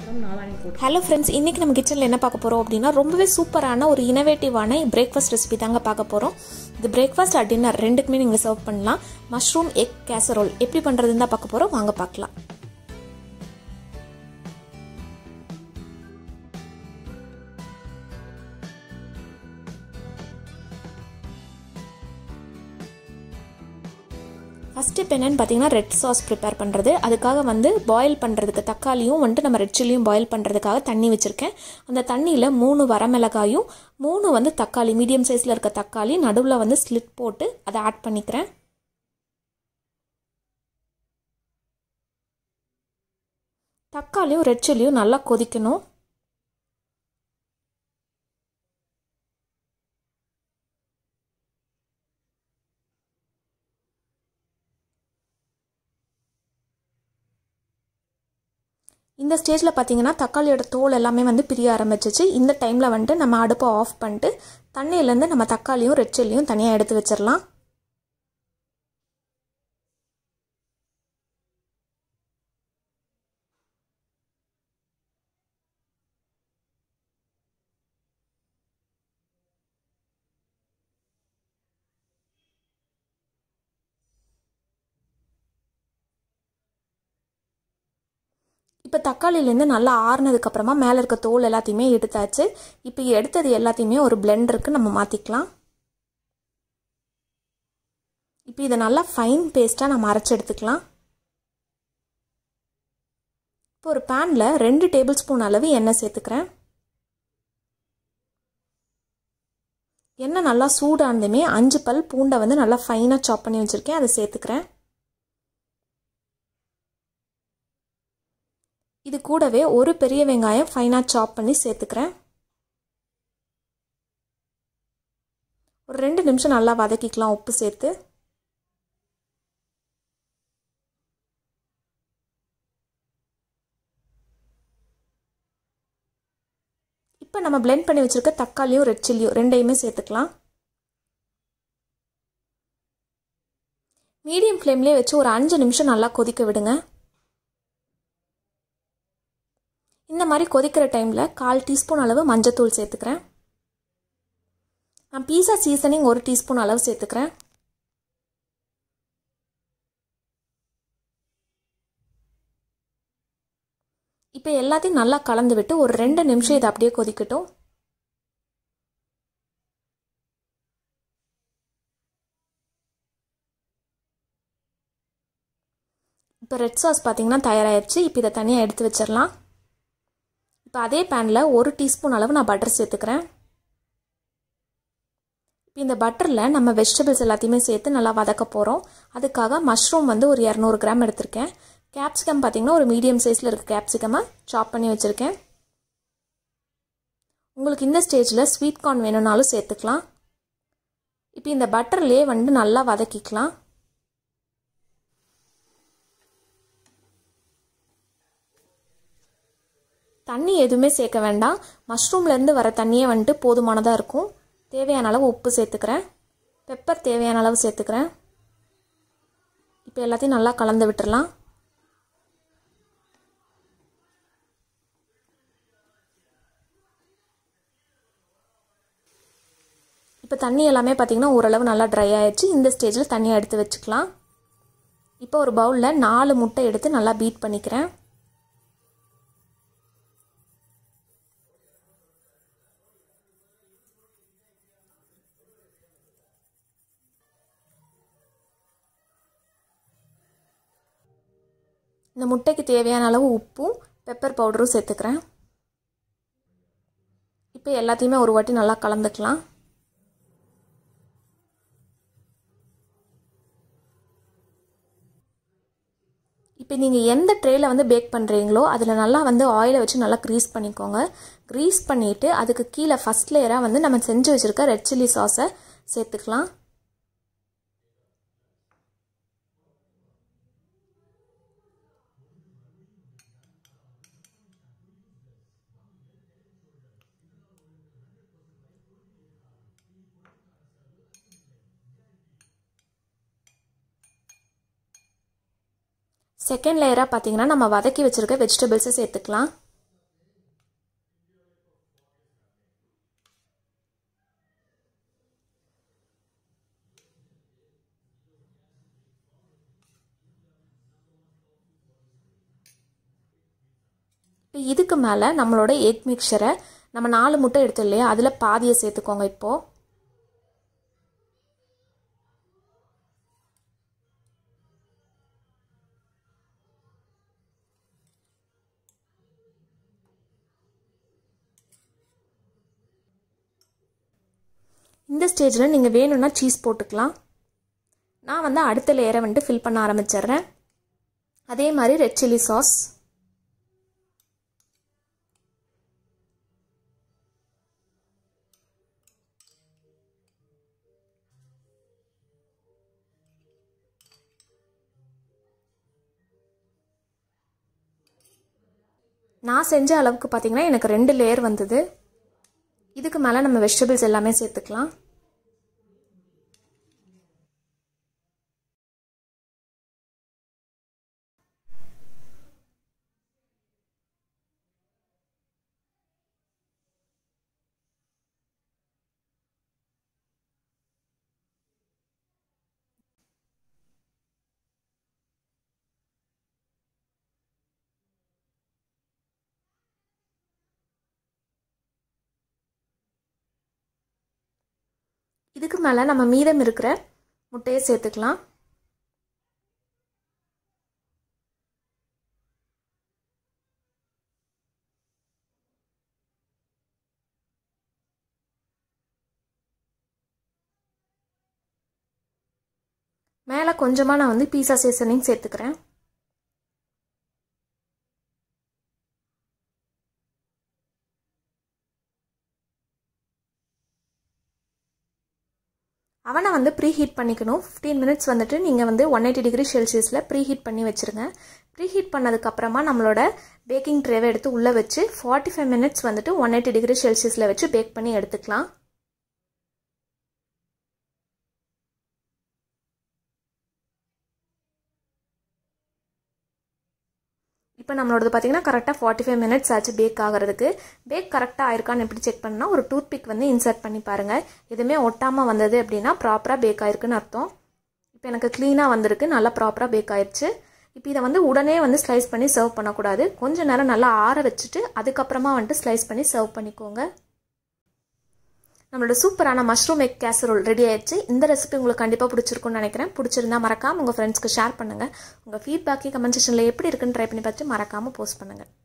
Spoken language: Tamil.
அப்புறம் நாளானி போட்டு ஹலோ ஃப்ரெண்ட்ஸ் இன்றைக்கி நம்ம கிச்சனில் என்ன பார்க்க போகிறோம் அப்படின்னா ரொம்பவே சூப்பரான ஒரு இனோவேட்டிவான பிரேக்ஃபாஸ்ட் ரெசிபி தாங்க பார்க்க போகிறோம் இது பிரேக்ஃபாஸ்ட் ஆர் டின்னர் ரெண்டுக்குமே நீங்கள் சர்வ் பண்ணலாம் மஷ்ரூம் எக் கேசரோல் எப்படி பண்ணுறதுன்னு தான் பார்க்க போகிறோம் வாங்க பார்க்கலாம் ஃபஸ்ட்டு இப்போ என்னென்னு பார்த்தீங்கன்னா ரெட் சாஸ் ப்ரிப்பேர் பண்ணுறது அதுக்காக வந்து பாயில் பண்ணுறதுக்கு தக்காளியும் வந்துட்டு நம்ம ரெட் சில்லியும் பாயில் பண்ணுறதுக்காக தண்ணி வச்சுருக்கேன் அந்த தண்ணியில் மூணு வரமிளகாயும் மூணு வந்து தக்காளி மீடியம் சைஸில் இருக்க தக்காளி நடுவில் வந்து ஸ்லிட் போட்டு அதை ஆட் பண்ணிக்கிறேன் தக்காளியும் ரெட் சில்லியும் நல்லா கொதிக்கணும் இந்த ஸ்டேஜில் பார்த்தீங்கன்னா தக்காளியோட தோல் எல்லாமே வந்து பிரிய ஆரம்பிச்சிச்சு இந்த டைமில் வந்துட்டு நம்ம அடுப்பை ஆஃப் பண்ணிட்டு தண்ணியிலேருந்து நம்ம தக்காளியும் ரெட் சில்லியும் தனியாக எடுத்து வச்சிடலாம் இப்போ தக்காளிலேருந்து நல்லா ஆறுனதுக்கப்புறமா மேலே இருக்க தோல் எல்லாத்தையுமே எடுத்தாச்சு இப்போ எடுத்தது எல்லாத்தையுமே ஒரு பிளெண்டருக்கு நம்ம மாற்றிக்கலாம் இப்போ இதை நல்லா ஃபைன் பேஸ்ட்டாக நம்ம அரைச்சி எடுத்துக்கலாம் இப்போ ஒரு பேனில் ரெண்டு டேபிள் ஸ்பூன் அளவு எண்ணெய் சேர்த்துக்கிறேன் எண்ணெய் நல்லா சூடானதுமே அஞ்சு பல் பூண்டை வந்து நல்லா ஃபைனாக சாப் பண்ணி வச்சுருக்கேன் அதை சேர்த்துக்கிறேன் இது கூடவே ஒரு பெரிய வெங்காயம் ஃபைனாக சாப் பண்ணி சேர்த்துக்கிறேன் ஒரு ரெண்டு நிமிஷம் நல்லா வதக்கிக்கலாம் உப்பு சேர்த்து இப்போ நம்ம பிளெண்ட் பண்ணி வச்சுருக்க தக்காளியும் ரெட் சில்லியும் ரெண்டையுமே சேர்த்துக்கலாம் மீடியம் ஃப்ளேம்லேயே வச்சு ஒரு அஞ்சு நிமிஷம் நல்லா கொதிக்க விடுங்க இந்த மாதிரி கொதிக்கிற டைமில் கால் டீஸ்பூன் அளவு மஞ்சத்தூள் சேர்த்துக்கிறேன் நான் பீஸா சீசனிங் ஒரு டீஸ்பூன் அளவு சேர்த்துக்கிறேன் இப்போ எல்லாத்தையும் நல்லா கலந்து விட்டு ஒரு ரெண்டு நிமிஷம் இதை அப்படியே கொதிக்கட்டும் இப்போ ரெட் சாஸ் பார்த்தீங்கன்னா தயாராகிடுச்சு இப்போ இதை தனியாக எடுத்து வச்சிடலாம் இப்போ அதே பேனில் ஒரு டீஸ்பூன் அளவு நான் பட்டர் சேர்த்துக்கிறேன் இப்போ இந்த பட்டரில் நம்ம வெஜிடபிள்ஸ் எல்லாத்தையுமே சேர்த்து நல்லா வதக்க போகிறோம் அதுக்காக மஷ்ரூம் வந்து ஒரு இரநூறு கிராம் எடுத்திருக்கேன் கேப்சிகம் பார்த்திங்கன்னா ஒரு மீடியம் சைஸில் இருக்க கேப்சிகமை சாப் பண்ணி வச்சுருக்கேன் உங்களுக்கு இந்த ஸ்டேஜில் ஸ்வீட் கார்ன் வேணும்னாலும் சேர்த்துக்கலாம் இப்போ இந்த பட்டர்லேயே வந்து நல்லா வதக்கிக்கலாம் தண்ணி எதுவுமே சேர்க்க வேண்டாம் மஷ்ரூம்லேருந்து வர தண்ணியே வந்துட்டு போதுமானதாக இருக்கும் தேவையான அளவு உப்பு சேர்த்துக்கிறேன் பெப்பர் தேவையான அளவு சேர்த்துக்கிறேன் இப்போ எல்லாத்தையும் நல்லா கலந்து விட்டுறலாம் இப்போ தண்ணி எல்லாமே பார்த்திங்கன்னா ஓரளவு நல்லா ட்ரை ஆயிடுச்சு இந்த ஸ்டேஜில் தண்ணியை எடுத்து வச்சுக்கலாம் இப்போ ஒரு பவுலில் நாலு முட்டை எடுத்து நல்லா பீட் பண்ணிக்கிறேன் இந்த முட்டைக்கு தேவையான அளவு உப்பும் பெப்பர் பவுடரும் சேர்த்துக்கிறேன் இப்போ எல்லாத்தையுமே ஒரு வாட்டி நல்லா கலந்துக்கலாம் இப்போ நீங்கள் எந்த ட்ரேயில் வந்து பேக் பண்ணுறீங்களோ அதில் நல்லா வந்து ஆயிலை வச்சு நல்லா க்ரீஸ் பண்ணிக்கோங்க க்ரீஸ் பண்ணிவிட்டு அதுக்கு கீழே ஃபஸ்ட் லேயராக வந்து நம்ம செஞ்சு வச்சுருக்க ரெட் சில்லி சாஸை சேர்த்துக்கலாம் செகண்ட் லேயராக பார்த்தீங்கன்னா நம்ம வதக்கி வச்சுருக்க வெஜிடபிள்ஸை சேர்த்துக்கலாம் இப்போ இதுக்கு மேலே நம்மளோட எக் மிக்சரை நம்ம நாலு முட்டை எடுத்தோம் இல்லையா அதில் பாதியை சேர்த்துக்கோங்க இப்போது இந்த ஸ்டேஜில் நீங்கள் வேணும்னா சீஸ் போட்டுக்கலாம் நான் வந்து அடுத்த லேயரை வந்துட்டு ஃபில் பண்ண ஆரம்பிச்சிடுறேன் அதே மாதிரி ரெட் சில்லி சாஸ் நான் செஞ்ச அளவுக்கு பார்த்தீங்கன்னா எனக்கு ரெண்டு லேயர் வந்தது இதுக்கு மேலே நம்ம வெஜிடபிள்ஸ் எல்லாமே சேர்த்துக்கலாம் இதுக்கு மேலே நம்ம மீதம் இருக்கிற முட்டையை சேர்த்துக்கலாம் மேலே கொஞ்சமாக நான் வந்து பீஸா சீசனிங் சேர்த்துக்கிறேன் அவனை வந்து ப்ரீ ஹீட் பண்ணிக்கணும் ஃபிஃப்டீன் மினிட்ஸ் வந்துட்டு நீங்கள் வந்து ஒன் எயிட்டி டிகிரி செல்சியஸில் ப்ரீ ஹீட் பண்ணி வச்சுருங்க ப்ரீ ஹீட் பண்ணதுக்கப்புறமா நம்மளோட பேக்கிங் ட்ரேவை எடுத்து உள்ளே வச்சு ஃபார்ட்டி ஃபைவ் மினிட்ஸ் வந்துட்டு ஒன் எயிட்டி டிகிரி செல்சியஸில் வச்சு பேக் பண்ணி எடுத்துக்கலாம் இப்போ நம்மளோடது பார்த்தீங்கன்னா கரெக்டாக ஃபார்ட்டி ஃபைவ் மினிட்ஸ் ஆச்சு பேக் ஆகிறதுக்கு பேக் கரெக்டாக ஆயிருக்கான்னு எப்படி செக் பண்ணால் ஒரு டூத் பிக் வந்து இன்சர்ட் பண்ணி பாருங்கள் எதுவுமே ஒட்டாமல் வந்தது அப்படின்னா ப்ராப்பராக பேக் ஆயிருக்குன்னு அர்த்தம் இப்போ எனக்கு க்ளீனாக வந்திருக்கு நல்லா ப்ராப்பராக பேக் ஆயிடுச்சு இப்போ இதை வந்து உடனே வந்து ஸ்லைஸ் பண்ணி சர்வ் பண்ணக்கூடாது கொஞ்ச நேரம் நல்லா ஆற வச்சுட்டு அதுக்கப்புறமா வந்துட்டு ஸ்லைஸ் பண்ணி சர்வ் பண்ணிக்கோங்க நம்மளோட சூப்பரான மஷ்ரூம் எக் கேசரோல் ரெடி ஆயிடுச்சு இந்த ரெசிபி உங்களுக்கு கண்டிப்பாக பிடிச்சிருக்கும்னு நினைக்கிறேன் பிடிச்சிருந்தா மறக்காமல் உங்கள் ஃப்ரெண்ட்ஸ்க்கு ஷேர் பண்ணுங்கள் உங்கள் ஃபீட்பேக்கை கமெண்ட் செக்ஷனில் எப்படி இருக்குன்னு ட்ரை பண்ணி பார்த்து மறக்காமல் போஸ்ட் பண்ணுங்கள்